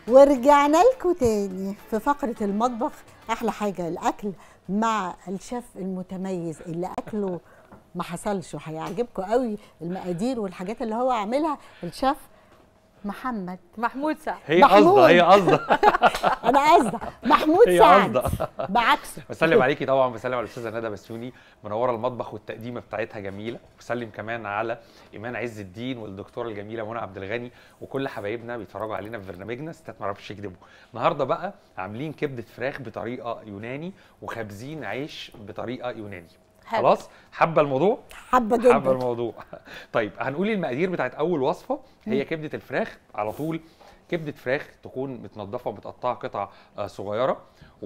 ورجعنا لكم تاني في فقرة المطبخ أحلى حاجة الأكل مع الشيف المتميز اللي أكله ما حصلش وهيعجبكم قوي المقادير والحاجات اللي هو عاملها الشيف محمد محمود سعد هي محمود. قصده هي قصده أنا قصدي محمود هي سعد قصده بعكسه بسلم عليكي طبعا بسلم على الاستاذه ندى بسيوني منوره المطبخ والتقديمه بتاعتها جميله بسلم كمان على ايمان عز الدين والدكتوره الجميله منى عبد الغني وكل حبايبنا بيتفرجوا علينا في برنامجنا ستات ما يعرفش يكذبوا النهارده بقى عاملين كبده فراخ بطريقه يوناني وخابزين عيش بطريقه يوناني حلو. خلاص حابه الموضوع حابة حابه جدا الموضوع طيب هنقول المقادير بتاعت اول وصفه هي كبده الفراخ على طول كبده فراخ تكون متنضفه ومتقطعه قطع آه، صغيره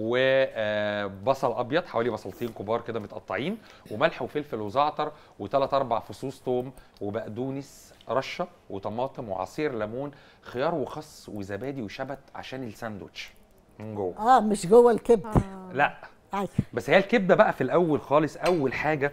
وبصل ابيض حوالي بصلتين كبار كده متقطعين وملح وفلفل وزعتر وثلاث اربع فصوص توم وبقدونس رشه وطماطم وعصير ليمون خيار وخس وزبادي وشبت عشان الساندوتش من جوه اه مش جوه الكبدة لا أيوة. بس هي الكبده بقى في الاول خالص اول حاجه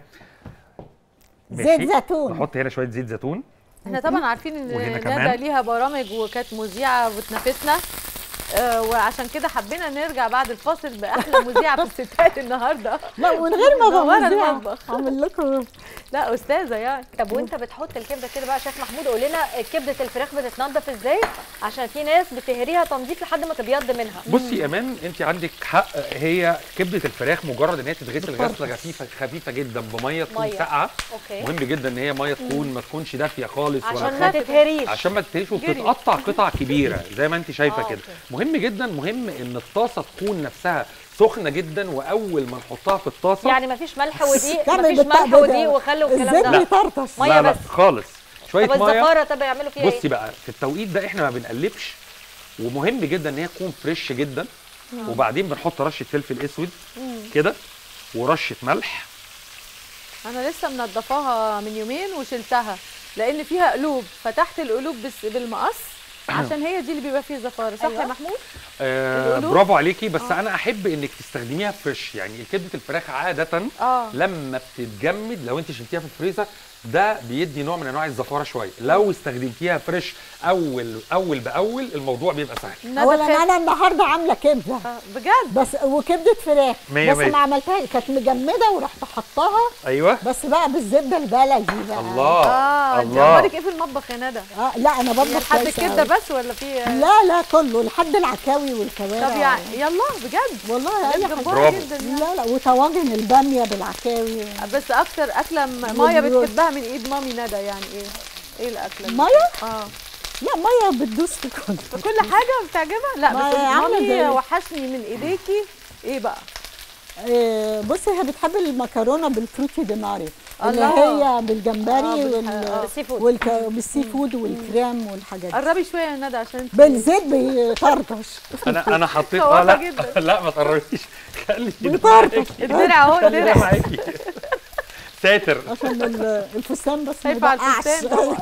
زيت ماشي؟ زيتون نحط هنا شويه زيت زيتون احنا طبعا عارفين ان وهنا كمان. ندى ليها برامج وكانت مذيعه وتنافسنا آه وعشان كده حبينا نرجع بعد الفاصل باحلى مذيعه في الستات النهارده لا من غير ما منورة بمذيع المطبخ. اعمل لكم لا استاذه يعني طب وانت بتحط الكبده كده بقى يا شيف محمود قول لنا كبده الفراخ بتتنضف ازاي عشان في ناس بتهريها تنظيف لحد ما تبيض منها بصي يا امان انت عندك حق هي كبده الفراخ مجرد ان هي تتغسل غسله خفيفه خفيفه جدا بميه تكون مية. ساقعه اوكي مهم جدا ان هي ميه تكون ما تكونش دافيه خالص عشان ولا ما تكون- تتهريش عشان ما تتهريش جري. وبتتقطع قطع كبيره زي ما انت شايفه آه، كده أوكي. مهم جدا مهم ان الطاسه تكون نفسها سخنه جدا واول ما نحطها في الطاسه يعني مفيش ملح ودقيق تعمل مفيش بالطق ملح ده. ودقيق وخل والكلام الزيت ده بيطرطش مية لا لا بس. خالص شويه طب ميه الزفاره طب يعملوا فيها بصي ايه؟ بقى في التوقيت ده احنا ما بنقلبش ومهم جدا ان هي تكون فريش جدا وبعدين بنحط رشه فلفل اسود كده ورشه ملح انا لسه منضفاها من يومين وشلتها لان فيها قلوب فتحت القلوب بس بالمقص عشان هي دي اللي بيبقى فيها زفاره صح أيوة. يا محمود آه القلوب؟ برافو عليكي بس انا احب انك تستخدميها فريش يعني كبده الفراخ عاده اه لما بتتجمد لو انت شلتيها في الفريزر ده بيدي نوع من انواع الزفاره شويه لو استخدمتيها فريش اول اول باول الموضوع بيبقى سهل ندى اولا خاف- انا النهارده عامله كبده آه، بجد بس وكبده فراخ مية بس مية. ما عملتها كانت مجمده ورحت حطاها ايوه بس بقى بالزبده البلدي بقى الله اه انت الله اخبارك ايه في المطبخ يا ندى؟ آه لا انا هي بطبخ لحد كويس الكبده أوي. بس ولا في لا لا كله لحد العكاوي والكوارع طب يعني يلا بجد والله اي بجد حاجه جبارة برافو. جدا يعني. لا لا وطواجن الباميه بالعكاوي بس اكتر اكله م- مايا والرز. بتحبها من ايد مامي ندى يعني ايه؟ ايه الاكله دي؟ ميه اه لا ميه بتدوس في كل في كل حاجه بتعجبها؟ لا ما بس هي عاملة مامي زي- وحشني من ايديكي ايه بقى؟ آه، بصي هي بتحب المكرونه بالفروتي دي ماري اللي الله. هي بالجمبري آه، بالح- وال... آه. بالسي فود. والك... بالسي فود والكريم والحاجات دي قربي شويه يا ندى عشان انت بالزيت بيطرطش انا انا حطيت خوافة اه لا جدا. لا ما تقربيش خلي بيطرطش الدرع اهو خلي ده الدرع معاكي ساتر عشان ال- الفستان بس ما خايفة على يبقعش. الفستان طبعاً.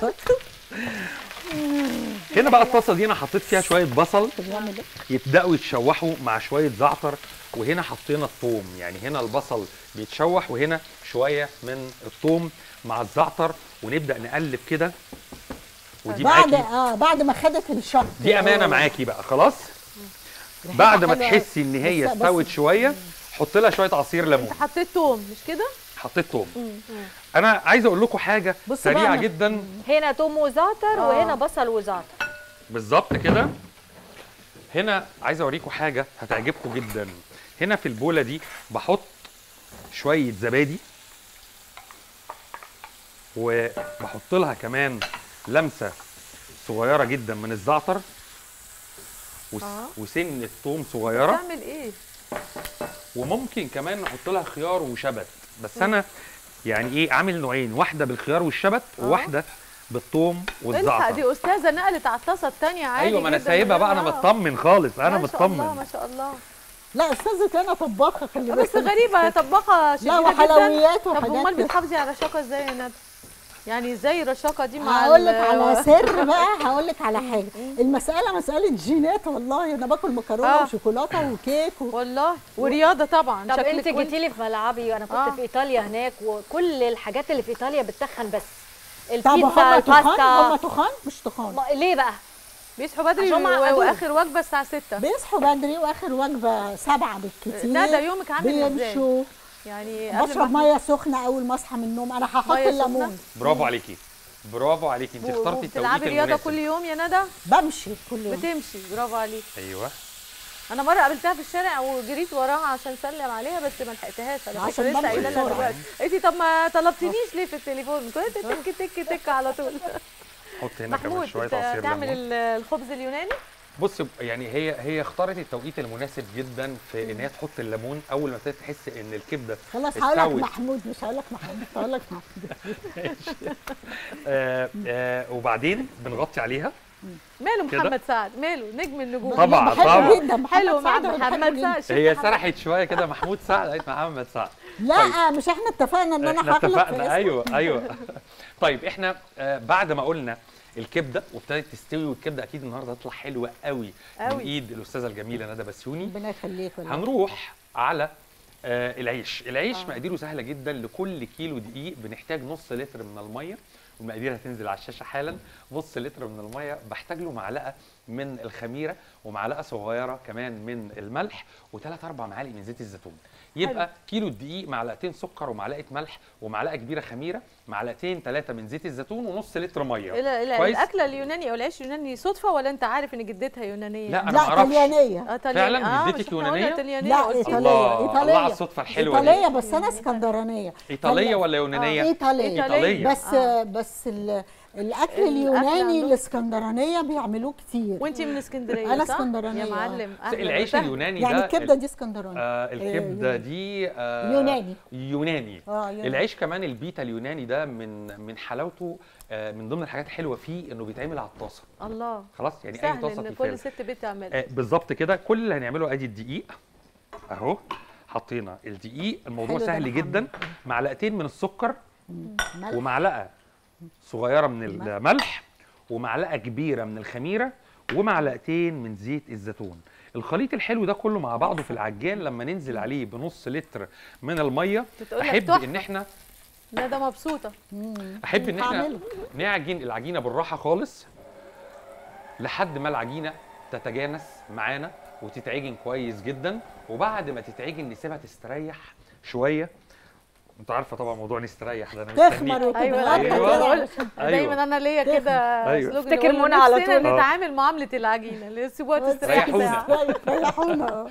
هنا بقى الطاسه دي انا حطيت فيها شويه بصل بنعمل إيه؟ يبداوا يتشوحوا مع شويه زعتر وهنا حطينا الثوم يعني هنا البصل بيتشوح وهنا شويه من الثوم مع الزعتر ونبدا نقلب كده ودي بعد معاكي اه بعد ما خدت الشط دي امانه معاكي بقى خلاص بعد ما حلوة. تحسي ان هي بس- بس- استوت شويه حط لها شويه عصير ليمون انت حطيت توم مش كده؟ حطيت ثوم انا عايز اقول لكم حاجه بص سريعه بقى أنا- جدا هنا توم وزعتر آه. وهنا بصل وزعتر بالظبط كده هنا عايز اوريكم حاجه هتعجبكم جدا هنا في البوله دي بحط شويه زبادي وبحط لها كمان لمسه صغيره جدا من الزعتر وس... آه. وسنه ثوم صغيره بتعمل ايه؟ وممكن كمان نحط لها خيار وشبت بس انا يعني ايه عامل نوعين واحده بالخيار والشبت وواحده بالثوم الحق والزعتر دي استاذه نقلت على الطاسه الثانيه عادي ايوه ما انا جداً سايبها من بقى انا غير ما- مطمن خالص انا ما شاء الله مطمن ما شاء الله لا استاذه انا طباخه خلي بس بالك غريبه طباخه شديده لا جدا وحلويات طب امال وحاجات كده. بتحافظي على الرشاقه ازاي يا ندى؟ يعني ازاي الرشاقه دي مع هقول لك ال- على سر بقى هقول لك على حاجه المساله مساله جينات والله انا باكل مكرونه آه. وشوكولاته وكيك و... والله ورياضه طبعا طب شكلك انت وانت- جيتي لي في ملعبي انا كنت آه. في ايطاليا هناك وكل الحاجات اللي في ايطاليا بتخن بس طب هم البيتزا تخان هم الباستا تخان مش تخان ما- ليه بقى بيصحوا بدري عشان و- معقدين. واخر وجبه الساعه 6 بيصحوا بدري واخر وجبه سبعة بالكتير لا ده يومك عامل ازاي بيمشوا يعني قبل بشرب ما ميه سخنه اول ما اصحى من النوم انا هحط مية الليمون سخنة؟ برافو عليكي برافو عليكي انت و- اخترتي وبتلعبي التوقيت رياضه المناسب كل يوم يا ندى بمشي كل يوم بتمشي برافو عليك ايوه انا مره قابلتها في الشارع وجريت وراها عشان اسلم عليها بس ما لحقتهاش انا كنت عشان لسه بمشي قايله لها بسرعة. دلوقتي قالت لي طب ما طلبتنيش ليه في التليفون كنت تك تك تك على طول حط هنا كمان محمود شويه انت عصير تعمل ليمون ال- الخبز اليوناني بص يعني هي هي اختارت التوقيت المناسب جدا في ان هي تحط الليمون اول ما ابتدت تحس ان الكبده خلاص هقول لك استوت. محمود مش هقول لك محمود هقول لك محمود آه آه وبعدين بنغطي عليها ماله كده؟ محمد سعد ماله نجم النجوم طبعا، بحبه طبعا. جدا محمد حلو مع سعد أنا بحبه محمد جداً. سعد شوف هي محمد- سرحت شويه كده محمود سعد قالت محمد سعد لا مش احنا اتفقنا ان انا احنا هغلط في اتفقنا اسمه ايوه ايوه طيب احنا آه بعد ما قلنا الكبده وابتدت تستوي والكبده اكيد النهارده هتطلع حلوه قوي من قوي. ايد الاستاذه الجميله ندى بسيوني ربنا يخليك والله. هنروح على آه العيش العيش آه. آه. مقاديره سهله جدا لكل كيلو دقيق بنحتاج نص لتر من الميه والمقادير هتنزل على الشاشه حالا نص لتر من الميه بحتاج له معلقه من الخميره ومعلقه صغيره كمان من الملح وثلاث اربع معالق من زيت الزيتون يبقى كيلو الدقيق معلقتين سكر ومعلقه ملح ومعلقه كبيره خميره معلقتين ثلاثه من زيت الزيتون ونص لتر ميه ال- ال- كويس؟ الاكله اليوناني او العيش اليوناني صدفه ولا انت عارف ان جدتها يونانيه لا انا لا ما اعرفش طليانيه اه طلياني فعلا اه جدتك مش إحنا قلنا يونانية؟ طليانية لا قلتي. ايطاليه الله الله على ايطاليه الصدفه الحلوه دي ايطاليه بس انا اسكندرانيه ايطاليه ولا يونانيه ايطاليه إيطالية. بس آه. بس ال- الاكل الأكل اليوناني عندهم- الاسكندرانيه بيعملوه كتير وانت من اسكندريه أنا صح؟ اسكندرانية، يا آه. معلم أهلاً العيش وسهلاً. اليوناني يعني ده الكبده دي اسكندراني آه الكبده يوناني. دي آه يوناني. يوناني اه يوناني. العيش كمان البيتا اليوناني ده من من حلاوته آه من ضمن الحاجات الحلوه فيه انه بيتعمل على الطاسه الله خلاص يعني اي سهل طاسه ان تيفال كل ست بيت تعملها آه بالظبط كده كل اللي هنعمله ادي الدقيق اهو حطينا الدقيق الموضوع حلو ده سهل محمد. جدا معلقتين من السكر ملح. ومعلقه صغيره من الملح ومعلقه كبيره من الخميره ومعلقتين من زيت الزيتون الخليط الحلو ده كله مع بعضه في العجان لما ننزل عليه بنص لتر من الميه بتقول لك احب تحفة. ان احنا لا ده مبسوطه مم. احب ان احنا هعمله. نعجن العجينه بالراحه خالص لحد ما العجينه تتجانس معانا وتتعجن كويس جدا وبعد ما تتعجن نسيبها تستريح شويه انت عارفه طبعا موضوع نستريح ده انا تخمر مستنيه وتتغطى ايوه أيوة. كده. بقول أيوة. دايما انا ليا كده أيوة. سلوجن افتكر يقول منى على نفسنا طول. نتعامل معامله العجينه اللي سيبوها تستريح ريحونا. ساعه ريحونا آه.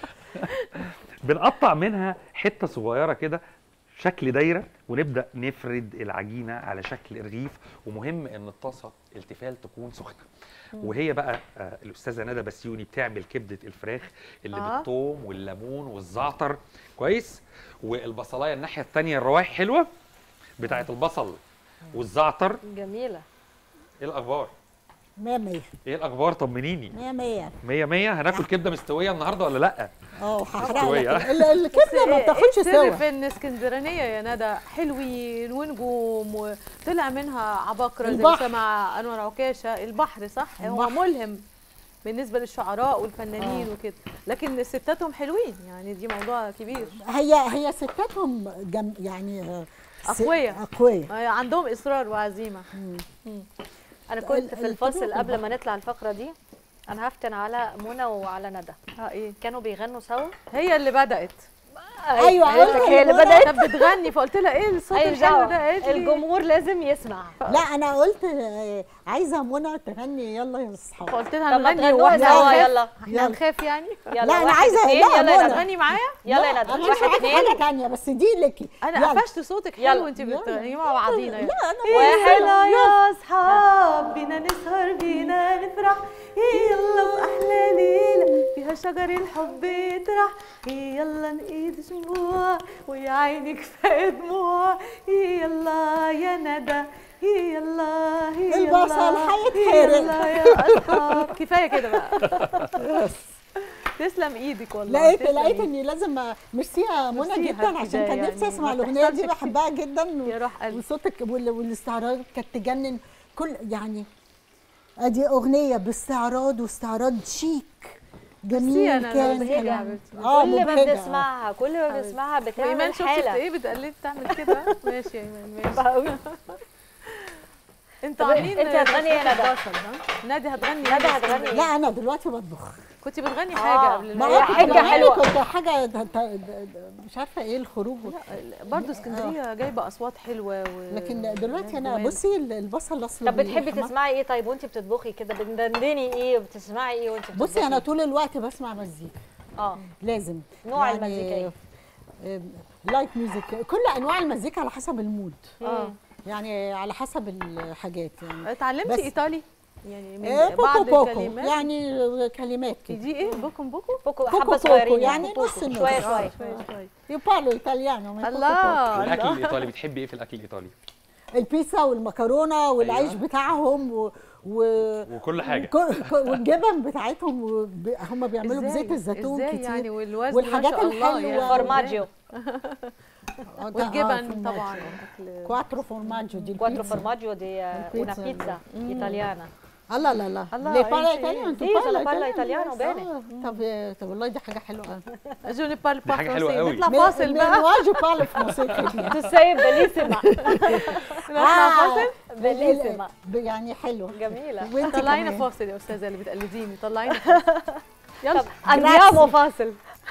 بنقطع منها حته صغيره كده شكل دايره ونبدا نفرد العجينه على شكل رغيف ومهم ان الطاسه التفال تكون سخنه وهي بقى آه الاستاذه ندى بسيوني بتعمل كبده الفراخ اللي آه. آه. بالثوم والليمون والزعتر كويس والبصلايه الناحيه الثانيه الروايح حلوه بتاعه البصل والزعتر جميله ايه الاخبار مية مية ايه الاخبار طمنيني مية مية مية مية هناكل كبده مستويه النهارده ولا لا اه هحرق لك مستوية. ال- الكبده ما إيه بتاخدش السر سوا في ان اسكندرانيه يا ندى حلوين ونجوم وطلع منها عباقره زي البحر. سمع انور عكاشه البحر صح هو البحر. ملهم بالنسبه للشعراء والفنانين وكده لكن ستاتهم حلوين يعني دي موضوع كبير هي هي ستاتهم جم يعني آه، س- أقوياء. اقوياء آه، عندهم اصرار وعزيمه انا كنت ال- في الفاصل الطبيعة قبل ما البحر. نطلع الفقره دي انا هفتن على منى وعلى ندى اه ايه كانوا بيغنوا سوا هي اللي بدات أيوة، قالت لك هي اللي منى. بدات كانت بتغني فقلت لها ايه الصوت اي الحلو دعوه ده قالت لي الجمهور لازم يسمع لا انا قلت آه، عايزه منى تغني يلا يا اصحاب فقلت لها طب ما نغني تغنوها واحنا سوا هنخاف يلا احنا يلا. هنخاف يعني يلا لا، أنا واحد عايزة- اتنين، لا، يلا يا منى. ندى تغني معايا يلا يا لا، ندى انا مش واحد هقول اتنين حاجه تانية بس دي ليكي انا يلا. قفشت صوتك يلا. حلو وانت يلا. بتغني مع بعضينا يلا. لا انا يلا يا اصحاب بينا نسهر بينا نفرح يلا واحلى ليله فيها شجر الحب يطرح يلا نقيد شموع ويا عيني كفايه دموع يلا يا ندى يلا يلا البصل هيتحرق. يلا يا اصحاب كفايه كده بقى تسلم ايدك والله لقيت تسلم لقيت إيدك. اني لازم أ- ميرسيها منى ميرسي جدا حبيبي عشان كان يعني نفسي اسمع ما الاغنيه دي تحصلش بحبها جدا يا روح قلبي وصوتك وال- والاستعراض كانت تجنن كل يعني ادي اغنيه باستعراض واستعراض شيك ميرسي جميل أنا كان مبهجة كان- حبيبتي. اه كل ما مبهجة. بنسمعها كل ما حبيبتي. بنسمعها وايمان بتعمل شفت حاله ايه بتقلد تعمل كده ماشي يا ايمان ماشي بحبها قوي انتوا طب عاملين انت هتغني ايه يا ندى؟ 11 ها نادي هتغني ندى إيه؟ هتغني ايه؟ لا انا دلوقتي بطبخ كنت بتغني آه. حاجه قبل ما هي أنا ال- كنت حاجة بغني، حلوة. كنت حاجه د- د- د- مش عارفه ايه الخروج برضه اسكندريه جايبه اصوات حلوه و... لكن دلوقتي انا جمال. بصي ال- البصل الاصفر طب بتحبي والحمار- تسمعي ايه طيب وانت بتطبخي كده بتدندني ايه وبتسمعي ايه وانت بتطبخي بصي انا طول الوقت بسمع مزيكا اه لازم نوع المزيكا إيه؟ لايت ميوزك كل انواع المزيكا على حسب المود اه يعني على حسب الحاجات يعني اتعلمتي بس- ايطالي يعني من إيه، بوكو بعض بوكو الكلمات يعني كلمات كده دي ايه بوكم بوكو بوكو بوكو حبه بوكو، صغيرين يعني بوكو. نص النص. شويه آه. شويه شويه شويه io parlo italiano ma poco الله الاكل الله الايطالي بتحبي ايه في الاكل الايطالي poco. البيتزا والمكرونه والعيش أيوة. بتاعهم و... و... وكل حاجه وك- ك- والجبن بتاعتهم وب... هم بيعملوا إزاي؟ بزيت الزيتون إزاي كتير يعني والوزن والحاجات ما شاء الله الحلوة. يعني. فورماجيو آه، ده- آه، والجبن فورماجو. طبعا أكل- كواترو فورماجو دي كواترو البيتزا. فورماجيو دي una البيتزا. pizza italiana الله لا لا الله، ليه أنت بارلا إيه؟ ايطاليانو انتوا Sì, بارلا sono parla إيطاليانو، italiano, بس، bene. آه، طب طب والله دي حاجه حلوه قوي جو ني بارل دي با حاجة حلوة فرونسي قوي. نطلع فاصل بقى واجو بارلا فرونسي tu sei bellissima نطلع فاصل bellissima يعني حلوه جميله وانت طلعينا كمان. فاصل يا استاذه اللي بتقلديني طلعينا فاصل يلا طب andiamo فاصل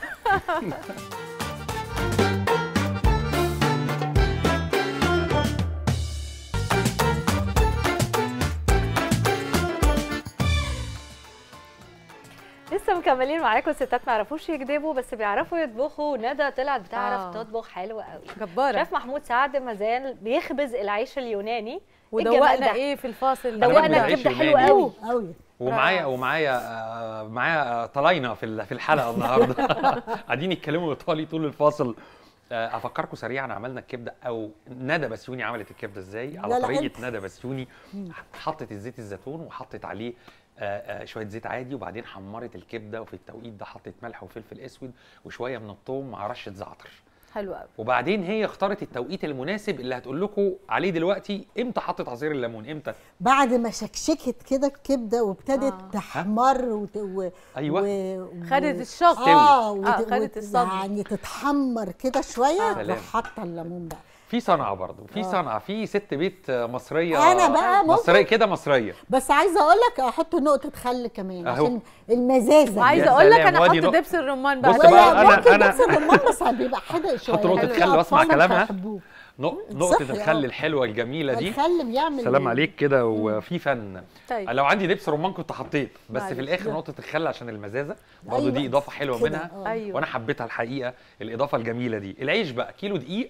لسه مكملين معاكم ستات ما يعرفوش يكذبوا بس بيعرفوا يطبخوا ندى طلعت بتعرف آه. تطبخ حلو قوي جباره شيف محمود سعد مازال بيخبز العيش اليوناني الجمال ودوقنا ده. ايه في الفاصل أنا دوقنا بحب العيش الكبده حلو اليوناني. قوي قوي ومعايا ومعايا آه، معايا آه، طلاينه في ال- في الحلقه النهارده قاعدين يتكلموا ايطالي طول الفاصل آه، افكركم سريعا عملنا الكبده او ندى بسيوني عملت الكبده ازاي لا، على لا، طريقه أنت. ندى بسيوني حطت الزيت الزيتون وحطت عليه آه، آه، شويه زيت عادي وبعدين حمرت الكبده وفي التوقيت ده حطت ملح وفلفل اسود وشويه من الثوم مع رشه زعتر حلو قوي وبعدين هي اختارت التوقيت المناسب اللي هتقول لكم عليه دلوقتي امتى حطت عصير الليمون امتى بعد ما شكشكت كده الكبده وابتدت آه. تحمر وت... و... أيوة. و... خدت و... الشط اه, آه، وت... خدت وت... الصدمة. يعني تتحمر كده شويه سلام. وحاطه الليمون بقى في صنعه برضه في آه. صنعه في ست بيت آه، مصريه أنا بقى ممكن- مصريه كده مصريه بس عايزه اقول لك احط نقطه خل كمان أهو. عشان المزازه وعايزه يا اقول لك سلام، انا وادي احط نقطة. دبس الرمان بقى بص عشان- بقى، أنا- ممكن أنا- نفس الرمان بس بيبقى حدق شويه حط نقطة حلو. خل واسمع الأطفال مش كلامها. هيحبوه. نق- نقطه صحي، الخل آه. الحلوه الجميله دي الخل بيعمل سلام عليك كده وفي فن طيب لو عندي دبس رمان كنت حطيت بس معلش. في الاخر لا. نقطه الخل عشان المزازه برضه أيوة، دي اضافه حلوه كده، منها آه. ايوه وانا حبيتها الحقيقه الاضافه الجميله دي العيش بقى كيلو دقيق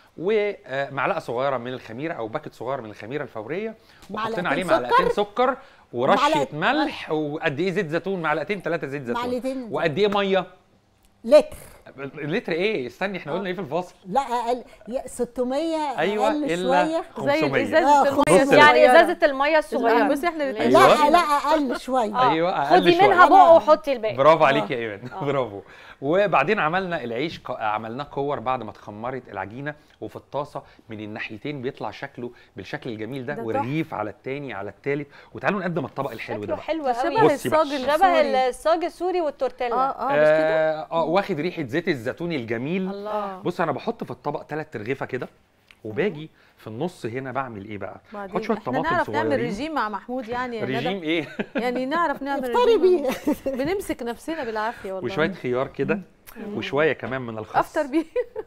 ومعلقه صغيره من الخميره او باكت صغير من الخميره الفوريه وحطينا عليه معلقتين معلقتين سكر ورشه ومعلقة- ملح وقد ايه زيت زيتون معلقتين ثلاثه زيت زيتون معلقتين. وقد ايه ميه لتر لتر ايه استني احنا قلنا ايه في الفاصل لا اقل يا 600 ايوه اقل الا شويه زي 500 ازازه آه، الميه بص الصغيرة. يعني ازازه الميه الصغيره بصي احنا الاتنين أيوة. لا لا اقل شويه آه. ايوه اقل خدي شويه منها بقى وحطي الباقي برافو عليك يا ايمان برافو وبعدين عملنا العيش ق- عملناه كور بعد ما اتخمرت العجينه وفي الطاسه من الناحيتين بيطلع شكله بالشكل الجميل ده ده والرغيف على التاني على التالت وتعالوا نقدم الطبق الحلو ده شكله بقى حلو شبه قوي بصي بقى. الصاج شبه السوري الصاج السوري والتورتيلا اه اه مش كده اه آه، واخد ريحه زيت الزيتون الجميل الله بص انا بحط في الطبق ثلاث ترغيفه كده وباجي في النص هنا بعمل ايه بقى؟ بحط بعدين شويه احنا طماطم نعرف نعمل صغيرين رجيم مع محمود يعني يا ندى. رجيم ايه؟ يعني نعرف نعمل افطري رجيم بيه بنمسك نفسنا بالعافيه والله وشويه خيار كده وشويه كمان من الخس افطر بيه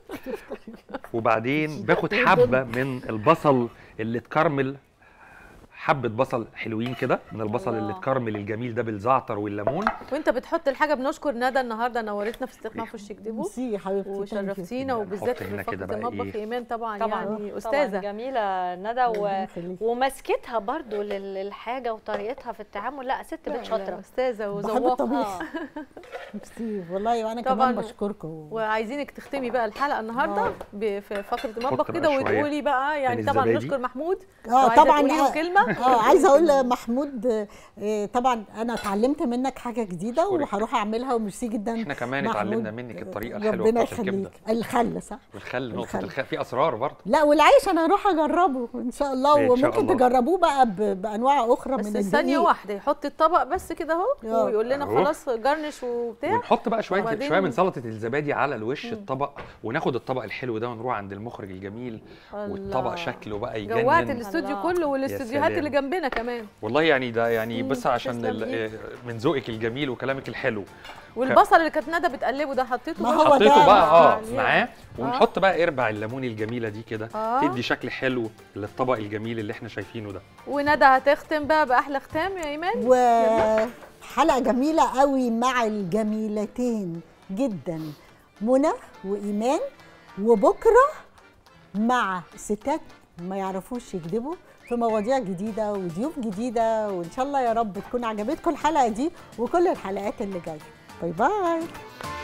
وبعدين باخد حبه من البصل اللي اتكرمل حبه بصل حلوين كده من البصل اللي الله. اتكرمل الجميل ده بالزعتر والليمون وانت بتحط الحاجه بنشكر ندى النهارده نورتنا في استقناع في الشيك ميرسي يا حبيبتي وشرفتينا نحط وبالذات هنا في كده فقره بقى المطبخ إيه؟ ايمان طبعا, طبعا يعني طبعا استاذه جميله ندى و... ربنا يخليك. ومسكتها برضو لل- للحاجه وطريقتها في التعامل لا ست بنت شاطره استاذه بحب وذواقه الطبيخ آه. ميرسي والله وانا طبعاً. كمان بشكركم وعايزينك تختمي بقى الحلقه النهارده آه. ب- في فقره المطبخ بقى كده شوية وتقولي بقى يعني من طبعا الزبادي. نشكر محمود لو اه عايزة طبعا تقولي له آه، كلمه اه عايزه اقول محمود آه، طبعا انا اتعلمت منك حاجه جديده أشكرك. وهروح اعملها وميرسي جدا احنا كمان محمود. اتعلمنا منك الطريقه الحلوه ربنا بتاعت الكبده يخليك الخل صح الخل نقطه الخل. الخل في اسرار برضه لا والعيش انا هروح اجربه ان شاء الله إن شاء وممكن الله. تجربوه بقى ب- بانواع اخرى بس من ثانيه الدقيق واحده يحط الطبق بس كده اهو آه. ويقول لنا أهو. خلاص جرنش وبتاع ونحط بقى شويه وبعدين- شويه من سلطه الزبادي على الوش الطبق وناخد الطبق الحلو ده ونروح عند المخرج الجميل والطبق الله. شكله بقى جوعت يجنن الاستوديو الله. كله والاستوديوهات سلام. اللي جنبنا كمان والله يعني ده يعني مم، بس عشان تسلم ال- إيدك. من ذوقك الجميل وكلامك الحلو والبصل اللي كانت ندى بتقلبه ده حطيته ما برضه؟ هو حطيته ده بقى اه عليه. معاه ونحط بقى اربع الليمون الجميله دي كده آه. تدي شكل حلو للطبق الجميل اللي احنا شايفينه ده وندى هتختم بقى باحلى ختام يا ايمان وحلقه جميله قوي مع الجميلتين جدا منى وايمان وبكره مع ستات ما يعرفوش يكذبوا في مواضيع جديده وضيوف جديده وان شاء الله يا رب تكون عجبتكم الحلقه دي وكل الحلقات اللي جايه باي باي